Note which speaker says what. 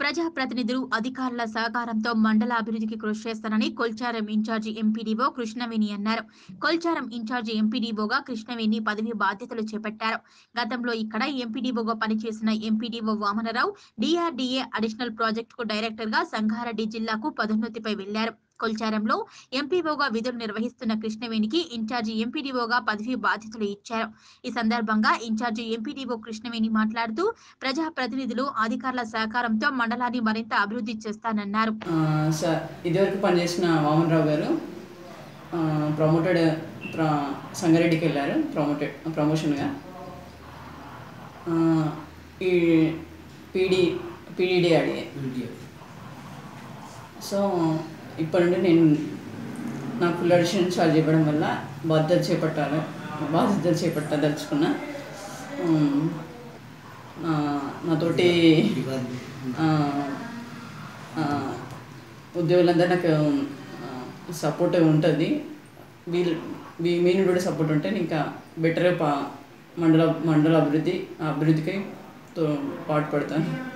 Speaker 1: ప్రజాప్రతినిధులు అధికారుల సహకారంతో మండల అభివృద్ధికి కృషి చేస్తానని కొల్చారం ఇన్ఛార్జి ఎంపీడీఓ కృష్ణవేణి అన్నారు కొల్చారం ఇన్ఛార్జి ఎంపీడీఓగా కృష్ణవేణి పదవి బాధ్యతలు చేపట్టారు గతంలో ఇక్కడ ఎంపీడీఓగా పనిచేసిన ఎంపీడీఓ వామనరావు డిఆర్డీఏ అడిషనల్ ప్రాజెక్టుకు డైరెక్టర్ గా సంగారెడ్డి జిల్లాకు పదోన్నతిపై వెళ్లారు కొల్చారంలో ఎంపీఓగా విధులు నిర్వహిస్తున్న కృష్ణవేణికి ఇన్ఛార్జి ఎంపీడీఓగా పదవి బాధ్యతలు ఇచ్చారు ఈ సందర్భంగా ఇన్ఛార్జి ఎంపీడీఓ కృష్ణవేణి మాట్లాడుతూ ప్రజా ప్రతినిధులు అధికారుల సహకారంతో మండలాన్ని మరింత అభివృద్ధి చేస్తానన్నారు
Speaker 2: ఆ, సార్ ఇదివరకు పనిచేసిన వామన్ రావు గారు ఆ, ప్రమోటెడ్ ప్ర సంగారెడ్డికి వెళ్ళారు ప్రమోటెడ్ ప్రమోషన్గా ఆ, ఈ పీడి పీడీడీ అడిగే సో ఇప్పటి నుండి నేను నా ఫుల్ అడిషన్ చార్జ్ ఇవ్వడం వల్ల బాధ్యత చేపట్టాలి బాధ్యతలు చేపట్టదలుచుకున్నా ఉమ్, నా- నాతోటి ఆ, ఆ, ఉద్యోగులందరూ నాకు సపోర్ట్ ఉంటుంది వీళ్ళు వీ- మీ నుండి కూడా సపోర్ట్ ఉంటే నేను ఇంకా బెటర్గా పా మండల మండల అభివృద్ధి అభివృద్ధికి తో పాటుపడతాను